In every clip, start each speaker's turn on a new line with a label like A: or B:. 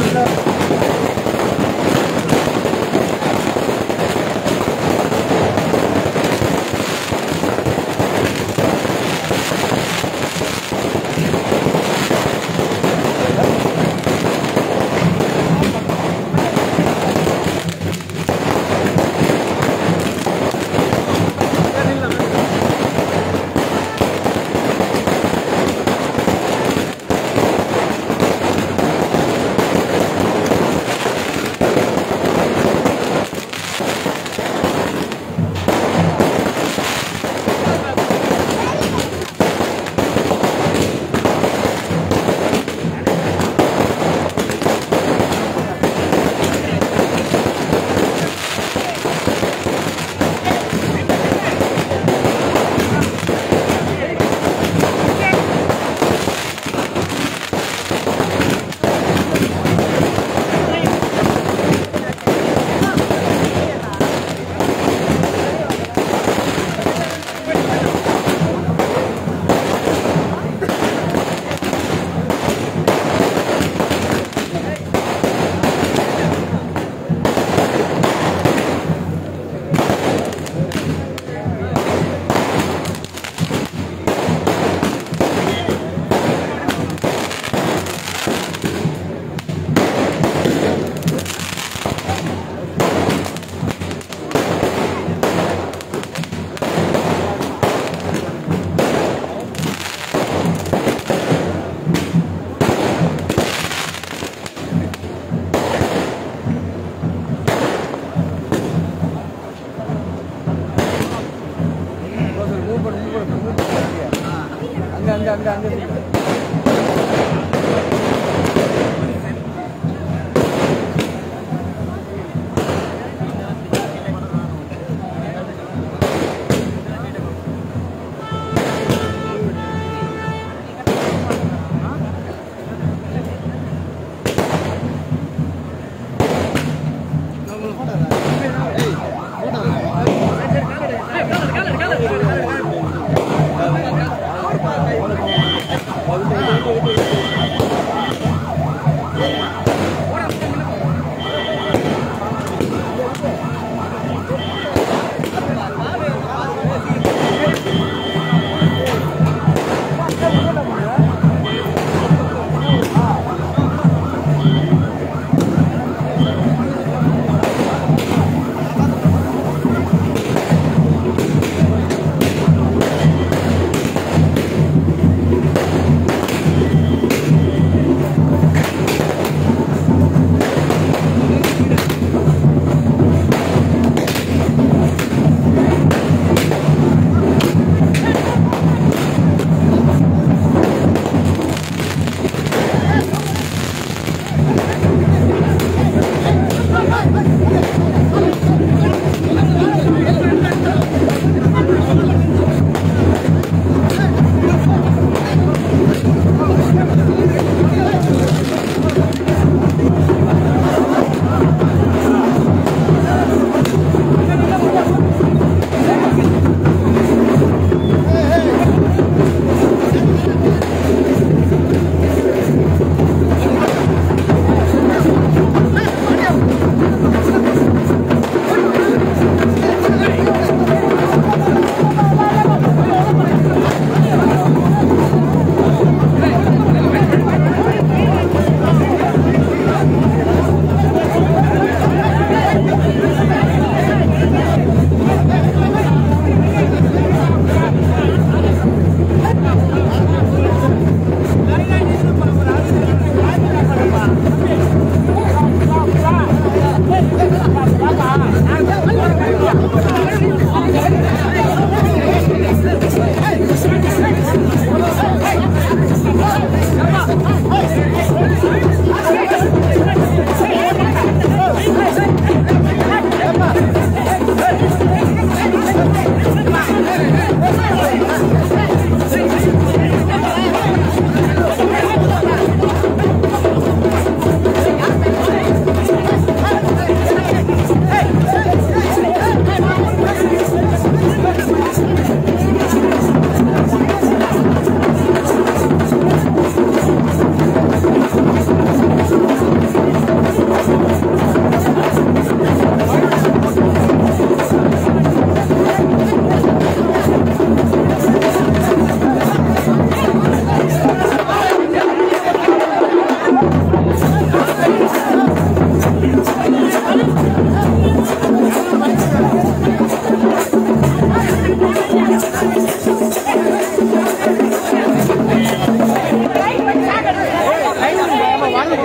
A: ஆ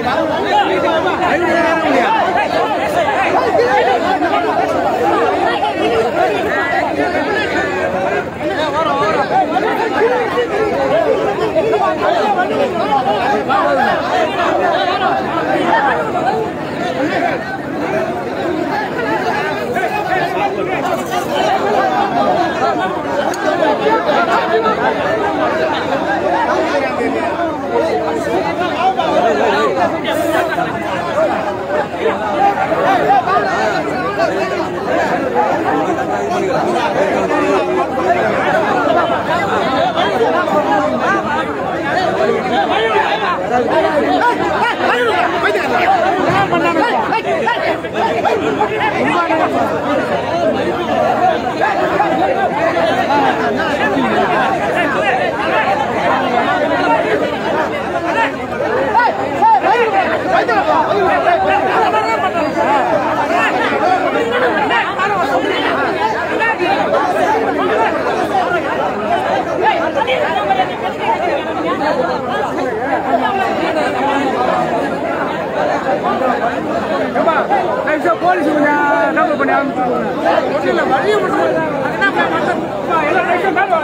A: police கொஞ்சம் number பண்ணி அனுப்பிச்சு இல்லை வழியை விட்டு எல்லாம் ரைட்டும் மேலே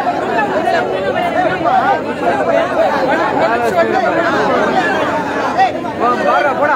A: வாடா போடா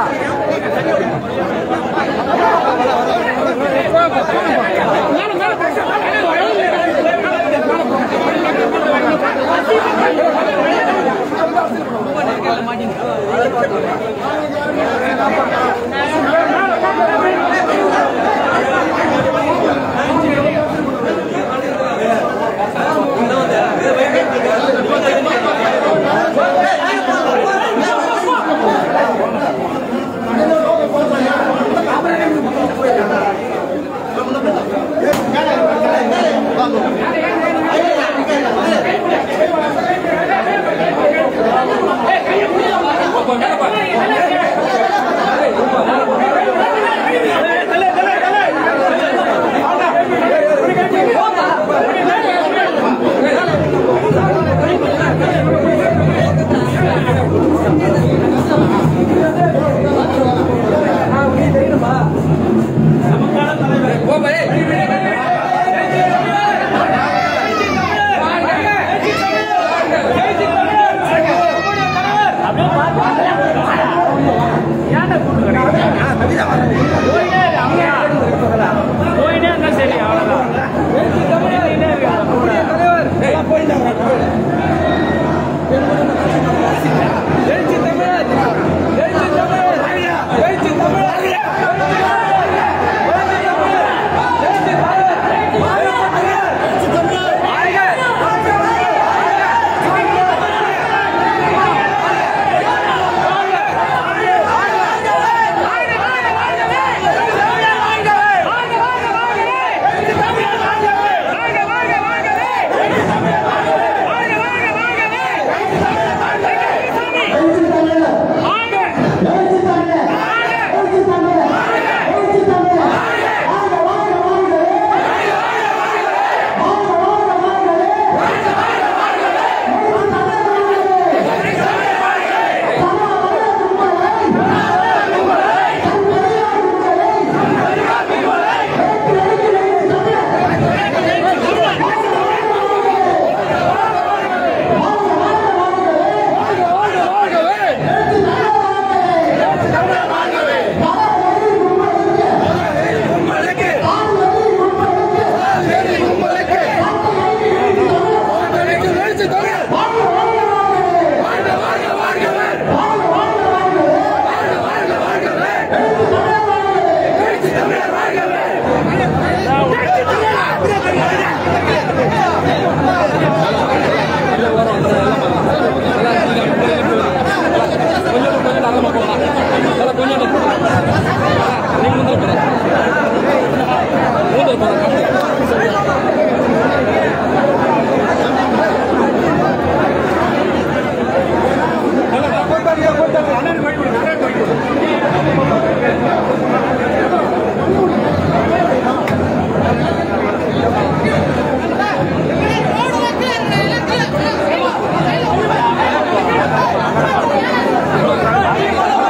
B: Thank you.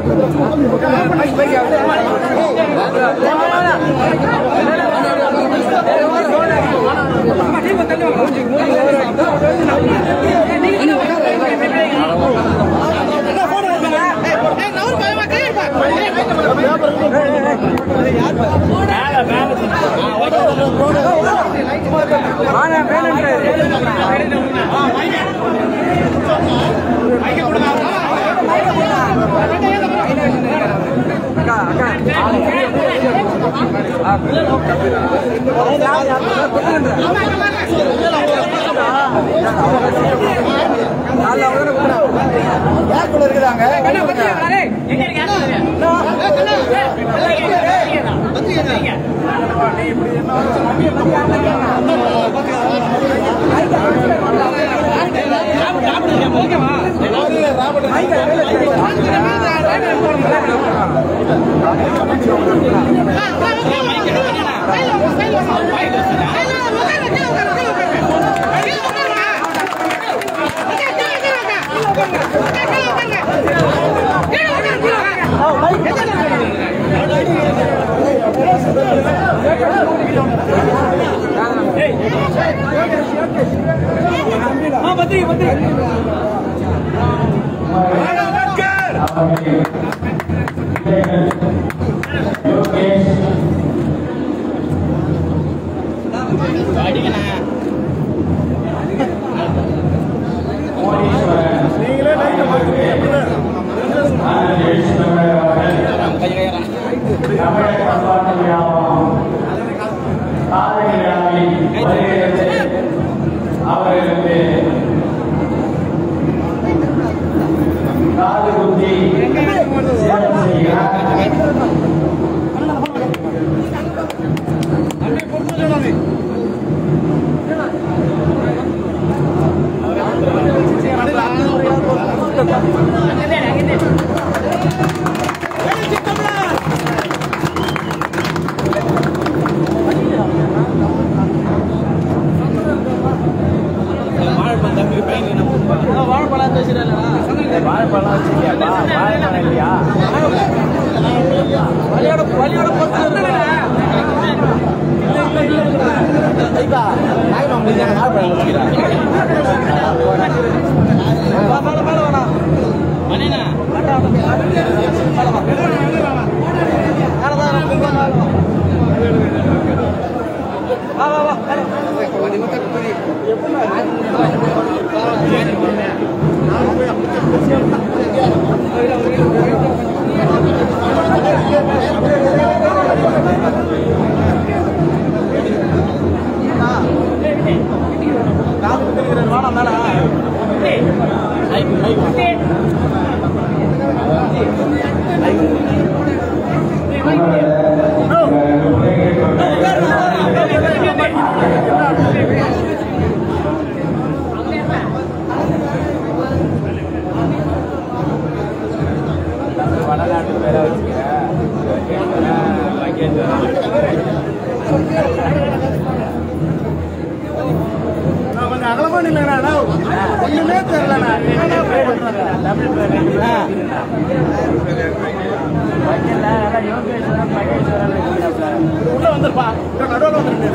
B: அவர்களுக்கு காது குத்தி சேவை செய்கிறார் வாழைப்பழம் வச்சிருக்கியாப்பா வாழைப்பழம் இல்லையா வடநாட்டு பேரை
A: கொஞ்சம் அகலமா நில்லுங்கண்ணா ஒண்ணுமே தெரியலண்ணா என்னண்ணா
B: தமிழ் பேர் ரெண்டு பேர் வைக்கல யோகேஸ்வரன் மகேஸ்வரன்
A: உள்ள வந்துருப்பா நடுவில் வந்துருக்கு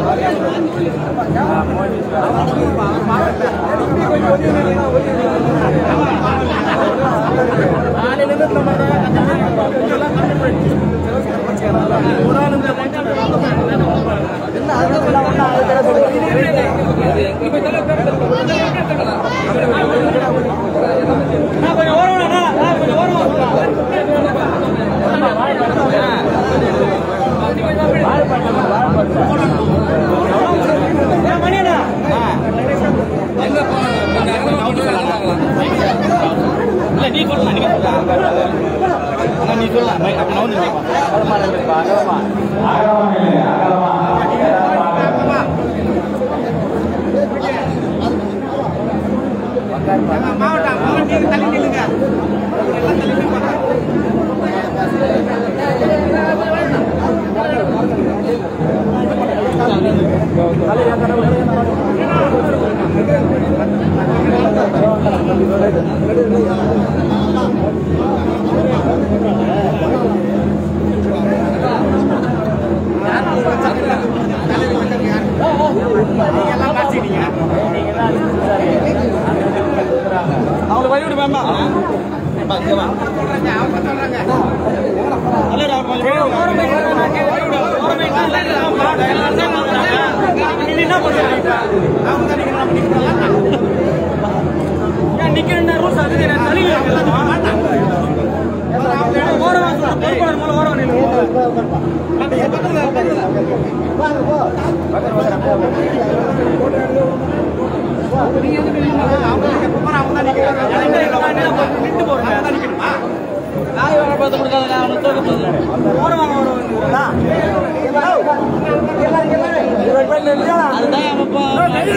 C: இல்ல நீ சொல்லலாம் நீங்க சொல்லலாம் நீ சொல்லலாம் அப்ப நான் வந்து
B: அகலமா இல்லை அகலமா
A: மாவட்டம் மாவட்டம் தள்ளி நில்லுங்க எல்லாம் தள்ளி நில்லுங்க
B: ஆ
C: அவங்களை வழி விடு மேம்பா பா, இங்க வா. இல்லடா, கொஞ்சம் வழி விடு. வழி விடு. ஓரமே இல்ல, இல்ல, இல்ல, ஆமா. எல்லாரும் தான் வாங்குறாங்க. நீ என்ன பண்ற இப்ப? அவங்க தான் நிக்கிறாங்க, நம்ம நிக்கிறாங்க. ஏன் நிக்கிறேன்னா rules அது இது, நான் தள்ளி வைக்கிறேன். ஓரமா சொல்லு, பொறுப்பாளர் மேல ஓரமா நில்லு. நின்று போறேன் நாய் வர பார்த்து கொடுக்காத நான் அவனுக்கு தோக்க போகுது ஓரமா ஓரமா அதுதான் அவப்பா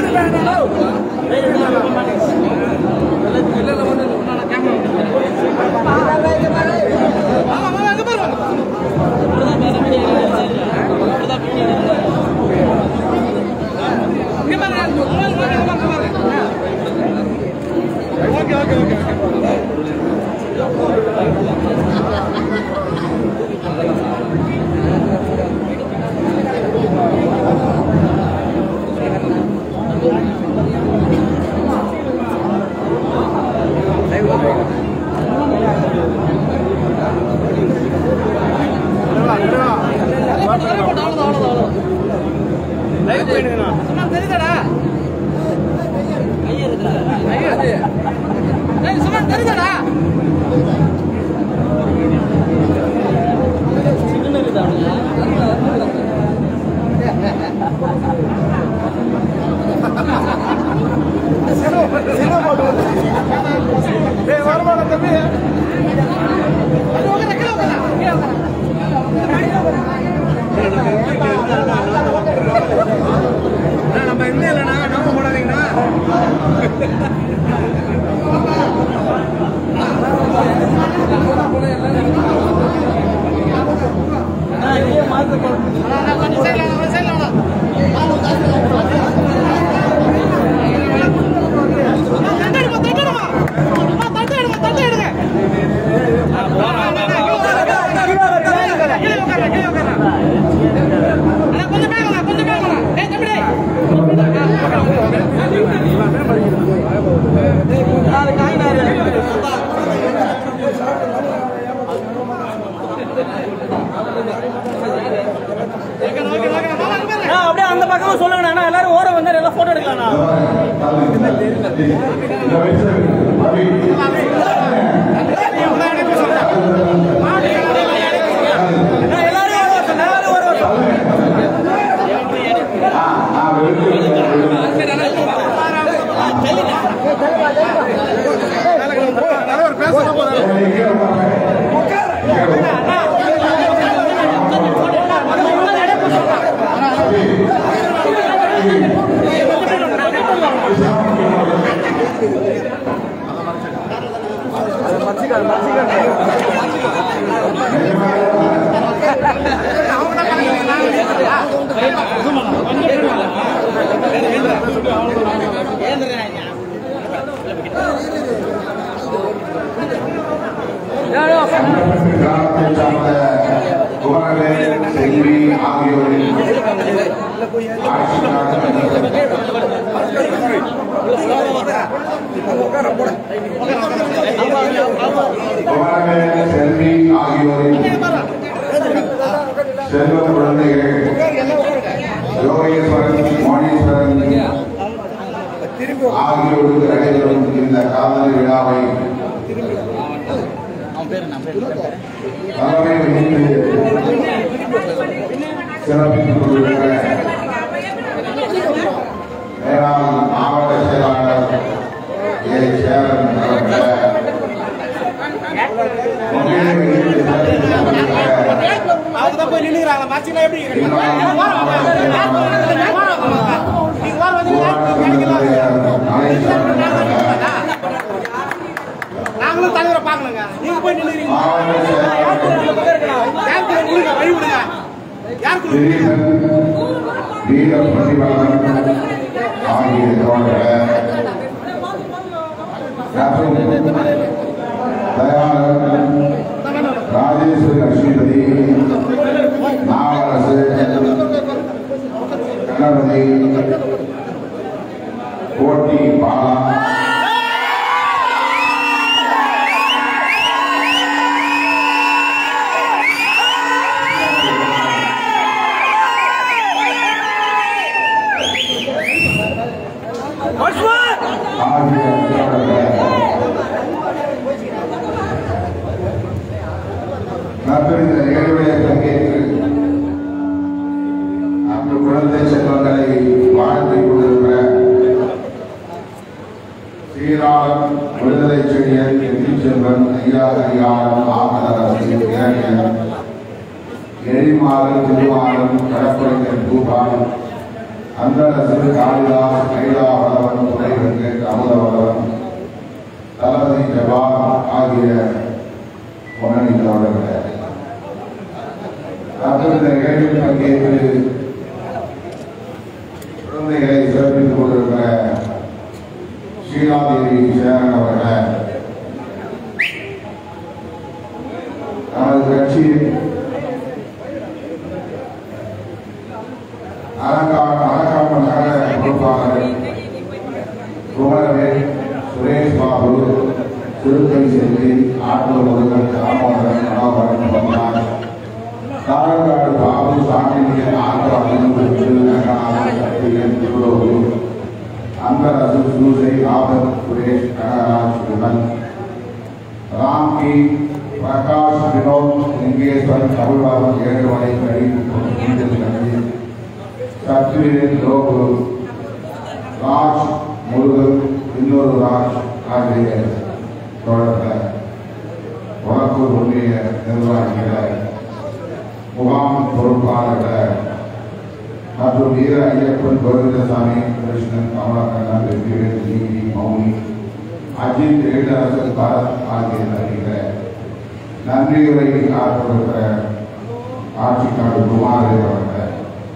A: நம்ம என்ன இல்லைன்னா நம்ப போடாதீங்கன்னா
C: அப்படியே அந்த பக்கமும் சொல்லுங்க அண்ணா எல்லாரும் ஓரம் வந்து எல்லாம் போட்டோ எடுக்கலாம்ண்ணா அண்ணா, எல்லாரும் ஒரு வருஷம் எல்லாரும் ஒரு வருஷம்
D: கிராமத்தை சார்ந்த குமரவேல் செல்வி ஆகியோரின் குமரவேல் செல்வி ஆகியோரின் செல்வ குழந்தைகள் யோகேஸ்வரன் மோனீஸ்வரன் ஆகியோருக்கு நடைபெறும் இந்த காதல் விழாவை தலைமை வகித்து சிறப்பித்துக் கொண்டிருக்கிற மேலாள் மாவட்ட செயலாளர் ஏ சேரன் அவர்கள முன்னிலை வகித்து சிறப்பித்துக் கொண்டிருக்கிற
A: அவங்க தான் போய் நின்னுக்கிறாங்க மச்சில எப்படி நாங்களும் தலைவரை பார்க்கணுங்க நீங்க போய் நின்னுறீங்க யாருக்கு கொடுங்க வழி விடுங்க யாருக்கு
D: வீர பிரதிபலன் ஆகிய தோழர்கள் தயாளர் ராஜேஸ்வரி லட்சுமிபதி நாவரசு கணபதி கோட்டி பாலா ஆகிய மற்றும் இந்த நிகழ்வுகளை பங்கேற்று அந்த குழந்தை செல்வங்களை வாழ்த்திக் கொண்டிருக்கிற ஸ்ரீராம் விடுதலை செடியன் எட்டி செல்வன் ஐயா அதிகாரம் ஆமதரசி இளைஞர் எழிமாறன் திருமாறன் கடற்கரைஞர் பூபால் அந்தரசு காளிதாஸ் கைலாவளவன் துணைவர்கள் அமுதவளவன் தளபதி ஜவான் ஆகிய முன்னணி தோழர்களே மற்றும் இந்த நிகழ்வில் பங்கேற்று குழந்தைகளை சிறப்பித்துக் கொண்டிருக்கிற ஸ்ரீலாதேவி சேரன் அவர்களே நமது கட்சியின் அலங்கார அலங்கார நகர பொறுப்பாளர் குமரவேல் சுரேஷ் பாபு திருக்கை செல்வி ஆட்டோ முருகன் தாமோதரன் மனோகரன் பந்தார் காரக்காடு பாபு சாமியின் ஆட்டோ அணிந்து நகராஜன் சத்தியன் திருவோடு அன்பரசு சூசை ஆபத் சுரேஷ் கனகராஜ் விமன் ராம்கி பிரகாஷ் வினோத் லிங்கேஸ்வரன் தமிழ்வாதம் ஏழுமலை கழிவு கல்வி சத்வீரன் லோகு ராஜ் முருகன் இன்னொரு ராஜ் ஆகிய தோழர்கள் வழக்கூர் ஒன்றிய நிர்வாகிகள் முகாம் பொறுப்பாளர்கள் மற்றும் வீர ஐயப்பன் கோவிந்தசாமி கிருஷ்ணன் கமலக்கண்ணன் வெற்றிவேல் ஜிவி மௌனி அஜித் எழிலரசன் பாரத் ஆகிய நடிகர் நன்றியுரை ஆற்றுகிற ஆட்சிக்காடு குமாரே அவர்கள்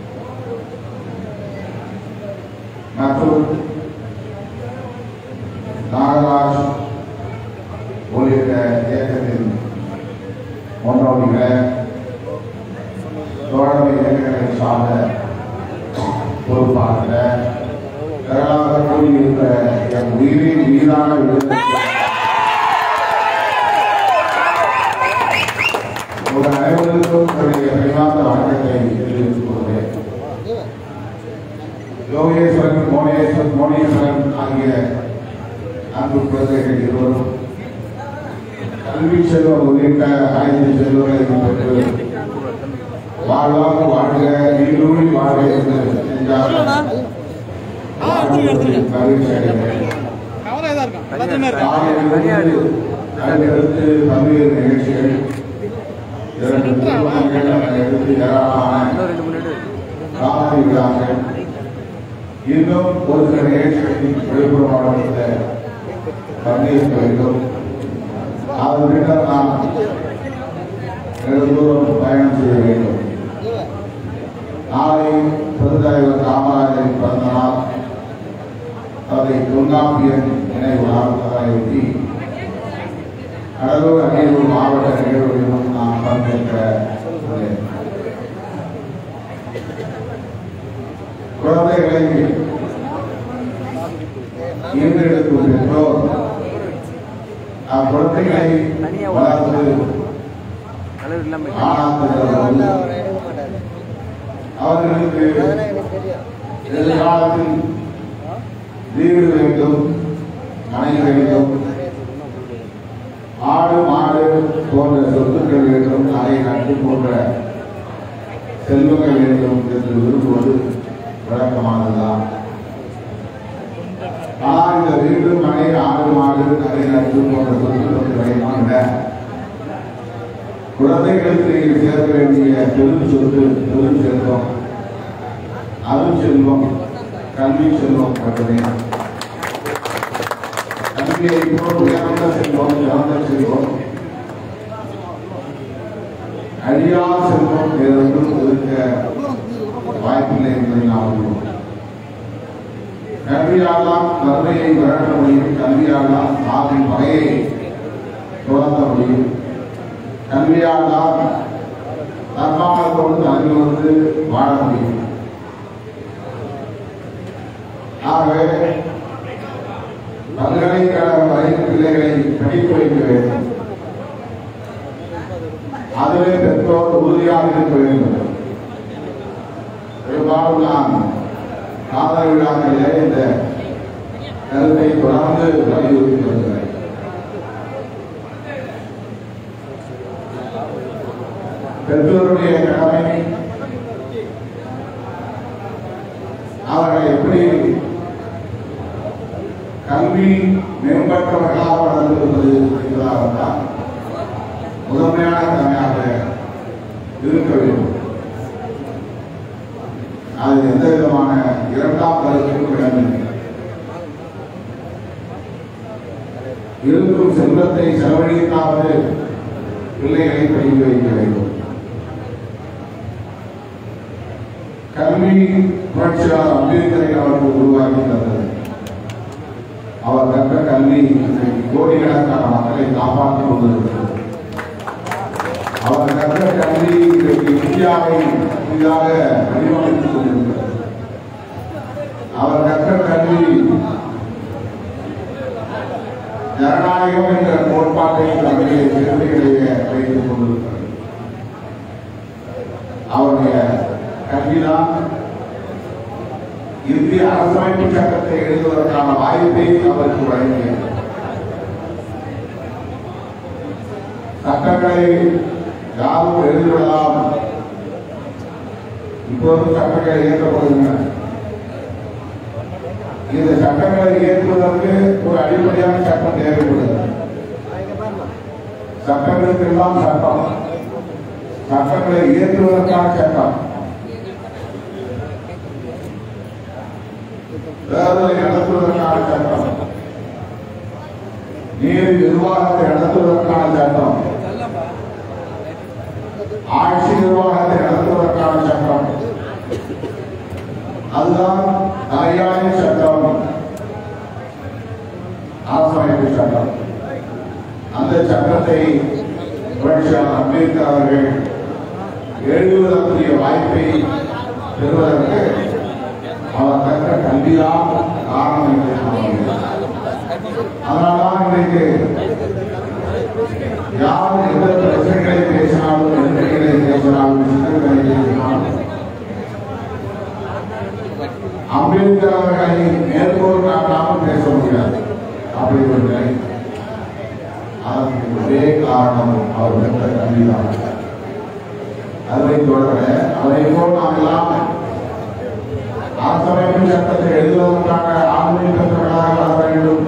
D: மற்றும் நாகராஜ் உள்ளிட்ட இயக்கத்தின் முன்னோடிகள் தோழமை இயக்கங்களை சார்ந்த பொறுப்பாளர்கள் திரளாக கூடியிருந்த என் உயிரின் மீதான விடுதலை உங்கள் அனைவருக்கும் என்னுடைய பரிமாற்ற வணக்கத்தை தெரிவித்துக் கொள்கிறேன் யோகேஸ்வரன் மோனேஸ்வரன் மோனேஸ்வரன் ஆகிய அன்பு குழந்தைகள் இருவரும் கல்வி செல்வம் உள்ளிட்ட ஐந்து செல்வங்களை பெற்று வாழ்வாங்க வாழ்க நீடூழி வாழ்க என்று சென்றார் மகிழ்ச்சி அடைகிறேன் காலையிலிருந்து அடுத்தடுத்து பல்வேறு நிகழ்ச்சிகள் இரண்டு திருமணங்கள் எடுத்து ஏராளமான காமெடி விழாக்கள் இன்னும் ஒரு சில நிகழ்ச்சிகளில் விழுப்புரம் மாவட்டத்தில் பங்கேற்க வேண்டும் அது பின்னர் நாம் நெடுந்தூரம் பயணம் செய்ய வேண்டும் நாளை பெருந்தலைவர் காமராஜரின் பிறந்த நாள் அதை தொல்காப்பியன் நினைவு நாளையொட்டி கடலூர் அரியலூர் மாவட்ட நிகழ்வுகளிலும் நாம் பங்கேற்க உள்ளேன். குழந்தைகளை ஈர்த்தெடுக்கும் பெற்றோர் அக்குழந்தைகளை வளர்த்து
B: தலைவர் இல்லாம
D: ஆளாக்குகிறவர்கள் அவர்களுக்கு எதிர்காலத்தில் வீடு வேண்டும் மனை வேண்டும் ஆடு மாடு போன்ற சொத்துக்கள் வேண்டும் அதை நட்டு போன்ற செல்வங்கள் வேண்டும் என்று விரும்புவது வழக்கமானதுதான் ஆனால் இந்த வீடு மனை ஆடு மாடு நகை நட்டு போன்ற சொத்துக்களை வாங்க குழந்தைகளுக்கு நீங்கள் சேர்க்க வேண்டிய பெரும் சொத்து பெரும் செல்வம் அருள் செல்வம் கல்வி செல்வம் மட்டுமே கல்வியை போல் உயர்ந்த செல்வம் சிறந்த செல்வம் அழியா செல்வம் வேறொன்றும் இருக்க வாய்ப்பில்லை என்பதை நாம் அறிவோம் கல்வியால் தான் வறுமையை விரட்ட முடியும் கல்வியால் தான் சாதின் வகையை துறந்த முடியும் கல்வியால் தான் தன்மானத்தோடு தலைமை வந்து வாழ முடியும் ஆகவே பல்கலைக்கழக வயது பிள்ளைகளை படிக்க வைக்க வேண்டும் அதிலே பெற்றோர் உறுதியாக இருக்க வேண்டும் பெரும்பாலும் நான் காதல் விழாக்களிலே இந்த கருத்தை தொடர்ந்து வலியுறுத்தி வருகிறேன் பெற்றோருடைய கடமை அவர்களை எப்படி கல்வி மேம்பட்டவர்களாக வளர்ந்திருப்பது என்பதாகத்தான் முதன்மையான கடமையாக இருக்க வேண்டும் அது எந்த விதமான இரண்டாம் கருத்துக்கும் இடமில்லை இருக்கும் செல்வத்தை செலவழித்தாவது பிள்ளைகளை படிக்க வைக்க வேண்டும் கல்வி புரட்சியாளர் அம்பேத்கரை அவர்கள் உருவாக்கி தந்தது அவர் கற்ற கல்வி இன்றைக்கு கோடிக்கணக்கான மக்களை காப்பாற்றிக் கொண்டிருக்கிறது அவர் கற்ற கல்வி இன்றைக்கு இந்தியாவை புதிதாக வடிவமைத்துக் கொண்டிருக்கிறது அவர் கற்ற கல்வி ஜனநாயகம் என்ற கோட்பாட்டை தன்னுடைய சிறுத்தைகளிலே வைத்துக் கொண்டிருக்கிறது அவருடைய கல்விதான் இந்திய அரசமைப்பு சட்டத்தை எழுதுவதற்கான வாய்ப்பை அவருக்கு வழங்கியது சட்டங்களை யாரும் எழுதிவிடலாம் இப்போது சட்டங்கள் இயக்கப்படுகின்றன இந்த சட்டங்களை இயக்குவதற்கு ஒரு அடிப்படையான சட்டம் தேவைப்படுகிறது சட்டங்களுக்கு எல்லாம் சட்டம் சட்டங்களை இயற்றுவதற்கான சட்டம் தேர்தலை நடத்துவதற்கான சட்டம் நீதி நிர்வாகத்தை நடத்துவதற்கான சட்டம் ஆட்சி நிர்வாகத்தை நடத்துவதற்கான சட்டம் அதுதான் தலையாய சட்டம் அரசமைப்பு சட்டம் அந்த சட்டத்தை புரட்சியாளர் அம்பேத்கர் அவர்கள் எழுதுவதற்குரிய வாய்ப்பை பெறுவதற்கு அவர் கற்ற கல்விதான் காரணம் என்று சொல்லுவார்கள் அதனால்தான் இன்றைக்கு யார் எந்த பிரச்சனைகளை பேசினாலும் நெருக்கடிகளை பேசினாலும் சிக்கல்களை பேசினாலும் அம்பேத்கர் அவர்களை மேற்கோள் காட்டாமல் பேச முடியாது அப்படி ஒரு நிலை அதற்கு ஒரே காரணம் அவர் பெற்ற கல்விதான் அதை தொடர அதை போல் நாம் எல்லாம் அரசமைப்பு சட்டத்தை எழுதுவதற்கான ஆளுமை பெற்றவர்களாக வர வேண்டும்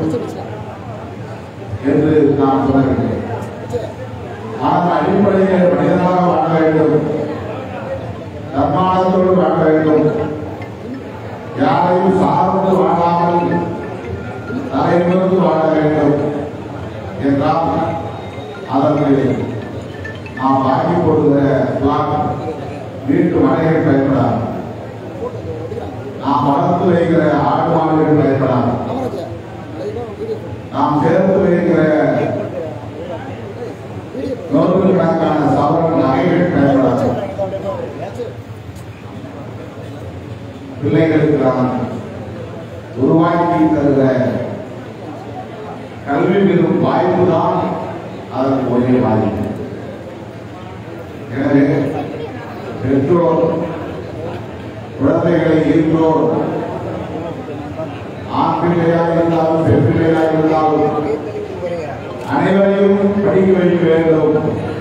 D: என்று நான் சொல்லவில்லை ஆனால் அடிப்படையில் மனிதனாக வாழ வேண்டும் தன்மானத்தோடு வாழ வேண்டும் யாரையும் சார்ந்து வாழாமல் தலைநிமிர்ந்து வாழ வேண்டும் என்றால் அதற்கு நாம் வாங்கி போடுகிற பிளாட் வீட்டு மனைகள் பயன்படாது நாம் வளர்த்து வைக்கிற ஆடு மாடுகள் பயன்படாது நாம் சேர்த்து வைக்கிற நூற்றுக்கணக்கான சவரன் நகைகள் பயன்படாது பிள்ளைகளுக்கு நாம் உருவாக்கி தருகிற கல்வி பெறும் வாய்ப்பு தான் அதற்கு ஒரே வாய்ப்பு எனவே பெற்றோர் குழந்தைகளை ஈர்த்தோர் ஆண் பிள்ளையாக இருந்தாலும் பெண் பிள்ளையாக இருந்தாலும் அனைவரையும் படிக்க வைக்க வேண்டும்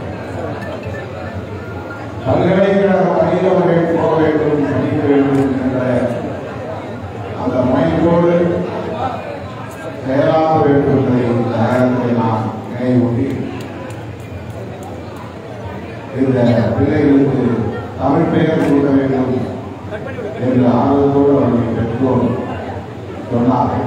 D: பல்கலைக்கழக பணியிடவர்கள் போக வேண்டும் படிக்க வேண்டும் என்ற அந்த முனைப்போடு செயலாற்ற வேண்டும் என்பதை இந்த நேரத்தில் நாம் நினைவூட்டி இந்த பிள்ளைகளுக்கு தமிழ் பெயர் கொடுக்க வேண்டும் என்று ஆர்வத்தோடு அவர்கள் பெற்றோர் சொன்னார்கள்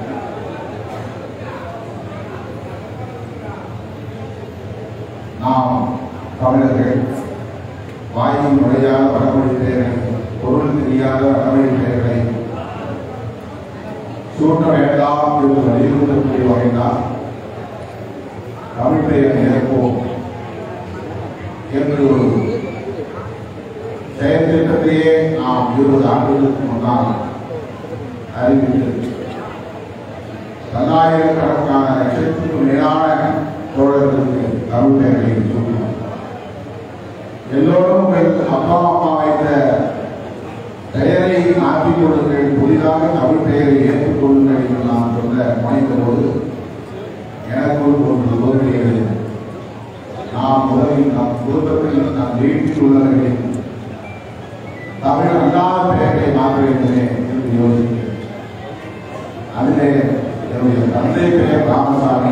D: நாம் தமிழர்கள் வாயின் வழியாக வடமொழி பெயரை பொருள் தெரியாத வடமொழி பெயர்களை சூட்ட வேண்டாம் என்று வலியுறுத்தக்கூடிய வகைதான் தமிழ் பெயரை இழப்போம் என்று ஒரு செயல் திட்டத்தையே நாம் இருபது ஆண்டுகளுக்கு முன்னால் அறிவித்து பல்லாயிரக்கணக்கான லட்சத்துக்கும் மேலான தோழர்களுக்கு தமிழ் பெயர்களை சூட்டினார் எல்லோரும் உங்கள் அப்பா அம்மா வைத்த பெயரை மாற்றிக் கொள்ளுங்கள் புதிதாக தமிழ் பெயரை ஏற்றுக் கொள்ளுங்கள் என்று நான் சொல்ல முனைந்தபோது எனக்குள் ஒன்று தோன்றியது நாம் முதலில் நம் குடும்பத்தில் நம் வீட்டில் உள்ளவர்களின் தமிழ் அல்லாத பெயரை மாற்ற வேண்டுமே என்று யோசித்தேன் அதிலே என்னுடைய தந்தை பெயர் ராமசாமி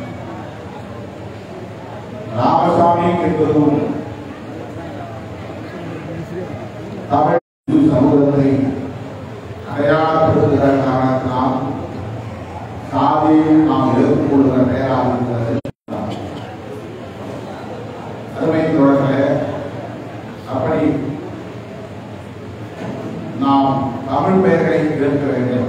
D: ராமசாமி என்பதும் தமிழ் சமூகத்தை அடையாளப்படுத்துகிற காரணத்தினால் சாதியை நாம் எதிர்கொள்கிற பெயராக இருக்கிறது அருமை தோழர்களே அப்படி நாம் தமிழ் பெயர்களை ஏற்க வேண்டும்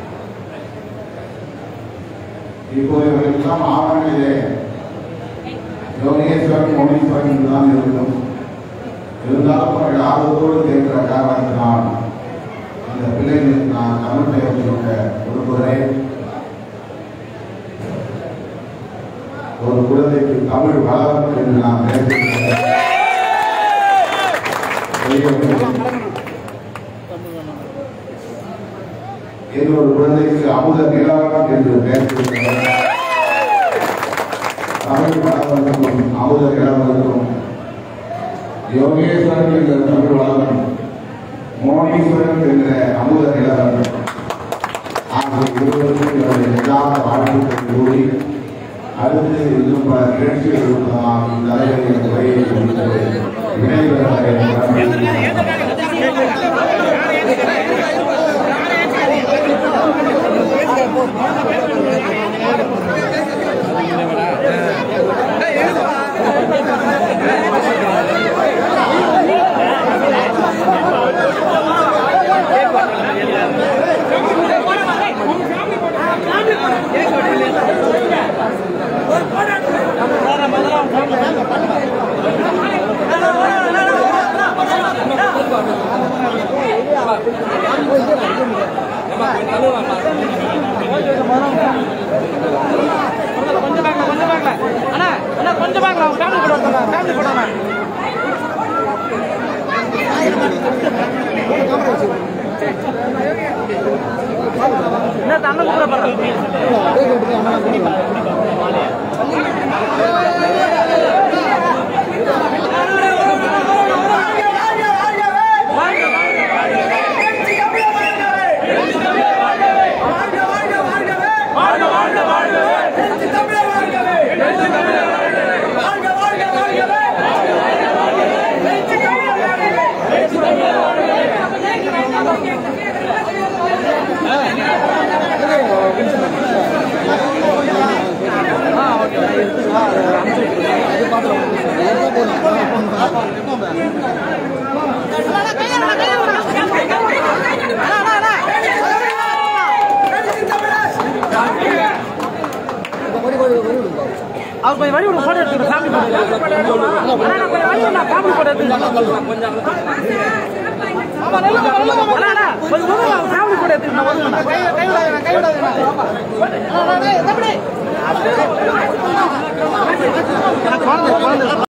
D: இப்போது இவர்களுக்கெல்லாம் ஆவணங்களிலே யோகேஸ்வரன் மோனீஸ்வரன் என்றுதான் இருக்கும் இருந்தாலும் அவர்கள் ஆர்வத்தோடு கேட்கிற காரணத்தினால் அந்த பிள்ளைகளுக்கு நான் தமிழ் பெயர் சொல்ல விரும்புகிறேன் ஒரு குழந்தைக்கு தமிழ் வளரும் என்று நான் பேசுகிறேன் இன்னொரு குழந்தைக்கு அமுத நிலவரம் என்று பேசுகிறேன் தமிழ் வளர்வதற்கும் அமுத நிலவரத்துக்கும் யோகேஸ்வரன் என்ற தமிழ் வளவன் மோனீஸ்வரன் என்ற அமுத நிலவரன் ஆகிய இருவருக்கும் என்னுடைய எல்லா வாழ்த்துக்களை கூறி அடுத்து இன்னும் பல நிகழ்ச்சிகள் இருப்பதால் இந்த அளவில் இந்த உரையை முடித்து விடைபெறுகிறேன்
C: கொஞ்சம் பேக்ல கொஞ்சம் பேக்ல அண்ணா அண்ணா கொஞ்சம் பேக்ல அவங்க ஃபேமிலி கூட வந்தாங்க ஃபேமிலி கூட வந்தாங்க என்ன தண்ணி கூட பாருங்க அவர் கொஞ்சம் வழி விடுங்க போட்டோ எடுத்துங்க ஃபேமிலி போட்டோ அண்ணா நான் கொஞ்சம் வழி விடுங்க ஃபேமிலி போட்டோ எடுத்துங்க கொஞ்சம் ஆமா நல்ல நல்ல அண்ணா அண்ணா கொஞ்சம் விடுங்க ஃபேமிலி போட்டோ எடுத்துங்க நான் வருவேன் கை கை விடாதீங்க கை விடாதீங்க அண்ணா அண்ணா தம்பி குழந்தை குழந்தை